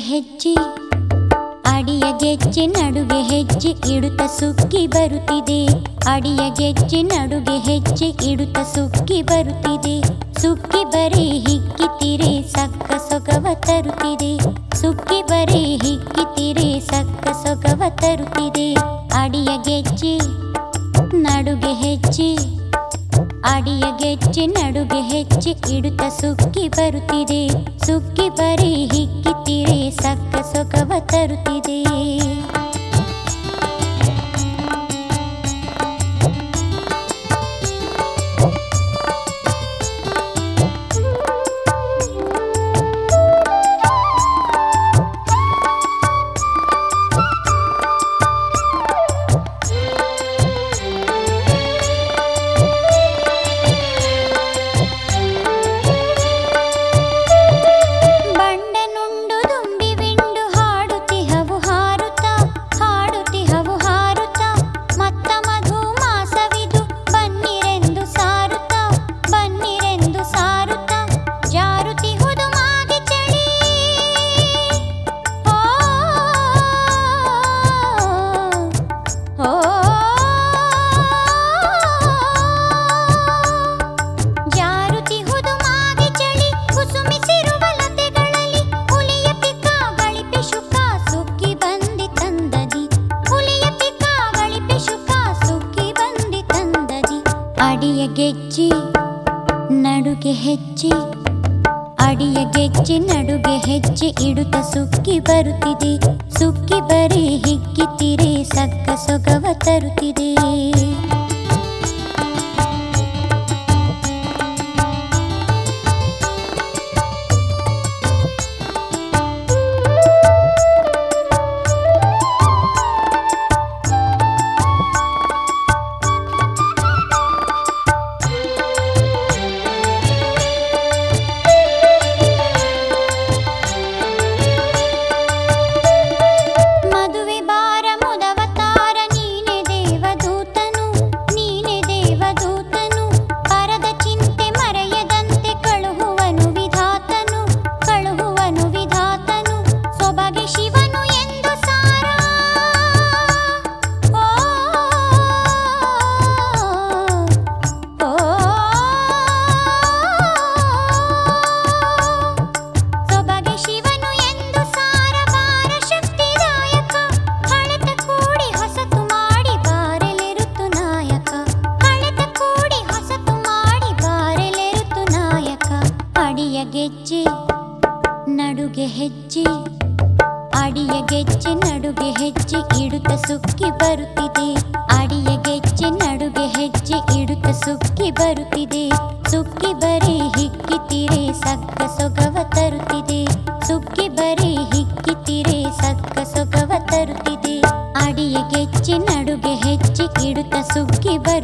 ಹೆಜ್ಜೆ ಅಡಿಯ ಗೆಜ್ಜೆ ನಡುಗೆ ಹೆಜ್ಜೆ ಇಡುತ್ತ ಸುಕ್ಕಿ ಬರುತ್ತಿದೆ ಅಡಿಯ ಗೆಜ್ಜೆ ನಡುಗೆ ಹೆಜ್ಜೆ ಇಡುತ್ತ ಸುಕ್ಕಿ ಬರುತ್ತಿದೆ ಸುಕ್ಕಿ ಬರೀ ಹಿಕ್ಕಿತಿರೆ ಸಕ್ಕ ಸೊಗವ ತರುತ್ತಿದೆ ಸುಕ್ಕಿ ಬರೀ ಹಿಕ್ಕಿತಿರೆ ಸಕ್ಕ ಸೊಗವ ತರುತ್ತಿದೆ ಅಡಿಯ ಗೆಜ್ಜೆ ನಡುಗೆ ಹೆಜ್ಜೆ ಅಡಿಯ ಗೆಜ್ಜೆ ನಡುಗೆ ಹೆಜ್ಜೆ ಇಡುತ್ತ ಸುಕ್ಕಿ ಬರುತ್ತಿದೆ ಸುಕ್ಕಿ ಬರೀ ಹಿಕ್ಕಿತಿರೆ ಸಕ್ಕ ಸೊಗವ ತರುತ್ತಿದೆ ಬಂಡನುಂಡು ದುಂಬಿ ವಿಂಡು ಹಾಡುತಿಹವು ಹಾರುತ್ತ ಹಾಡುತಿಹವು ಹಾರುತ್ತ ಮತ್ತ ಮಧು ಮಾಸವಿದು ಬನ್ನಿರೆಂದು ಸಾರುತ್ತ ಬನ್ನಿರೆಂದು ಸಾರುತ್ತ ಜಾರುತಿಹುದು ಮಾಗೆ ಚಳಿ ಓ ಓ ಜಾರುತಿಹುದು ಮಾಗೆ ಚಳಿ ಕುಸುಮಿಸಿರುವ ಲತೆಗಳಲ್ಲಿ ಹುಲಿಯ ಪಿಕ ಗಳಿಪೆ ಶುಕ ಸುಕ್ಕಿ ಬಂದಿ ತಂದದಿ ಹುಲಿಯ ಪಿಕ ಗಳಿಪೆ ಶುಕ ಸುಕ್ಕಿ ಬಂದಿ ತಂದದಿ ಅಡಿಯ ಗೆಜ್ಜೆ ನಡುಗೆ ಹೆಜ್ಜೆ ಅಡಿಯ ಗೆಜ್ಜೆ ನಡುಗೆ ಹೆಜ್ಜೆ ಇಡುತ್ತ ಸುಕ್ಕಿ ಬರುತ್ತಿದೆ ಸುಕ್ಕಿ ಬರೀ ಹಿಗ್ಗಿತಿರೆ ಸಕ್ಕ ಸೊಗವ ತರುತ್ತಿದೆ ಮದುವೆ ಬಾರ ಮುದವತಾರ ನೀನೆ ದೇವದೂತನು ನೀನೆ ದೇವದೂತನು ಪರದ ಚಿಂತೆ ಮರೆಯದಂತೆ ಕಳುಹುವನು ವಿಧಾತನು ಕಳುಹುವನು ವಿಧಾತನು ಸೊಬಗೆ ಶಿವನು ಎಂದು ಸಾರ ಓ, ಓ ಸೊಬಗೆ ಶಿವನು ಎಂದು ಸಾರಬಾರ ಶಕ್ತಿದಾಯಕ ಹಳೆತ ಕೂಡಿ ಹೊಸತು ಮಾಡಿ ಬಾರೆಲೆರುತು ನಾಯಕ ಹಳೆತ ಕೂಡಿ ಹೊಸತು ಮಾಡಿ ಬಾರೆಲೆರುತು ನಾಯಕ ಅಡಿಯ ಗೆಜ್ಜೆ ನಡುಗೆ ಹೆಜ್ಜೆ ಅಡಿಯ ಗೆಜ್ಜೆ ನಡುಗೆ ಹೆಜ್ಜೆ ಇಡುತ್ತ ಸುಕ್ಕಿ ಬರುತ್ತಿದೆ ಅಡಿಯ ಗೆಜ್ಜೆ ನಡುಗೆ ಹೆಜ್ಜೆ ಇಡುತ್ತ ಸುಕ್ಕಿ ಬರುತ್ತಿದೆ ಸುಕ್ಕಿ ಬರೀ ಹಿಕ್ಕಿತಿರೆ ಸಕ್ಕ ಸೊಗವ ತರುತ್ತಿದೆ ಸುಕ್ಕಿ ಬರೀ ಹಿಕ್ಕಿತಿರೆ ಸಕ್ಕ ಸೊಗವ ತರುತ್ತಿದೆ ಅಡಿಯ ಗೆಜ್ಜೆ ನಡುಗೆ ಹೆಜ್ಜೆ ಇಡುತ್ತ ಸುಕ್ಕಿ ಬರುತ್ತಿದೆ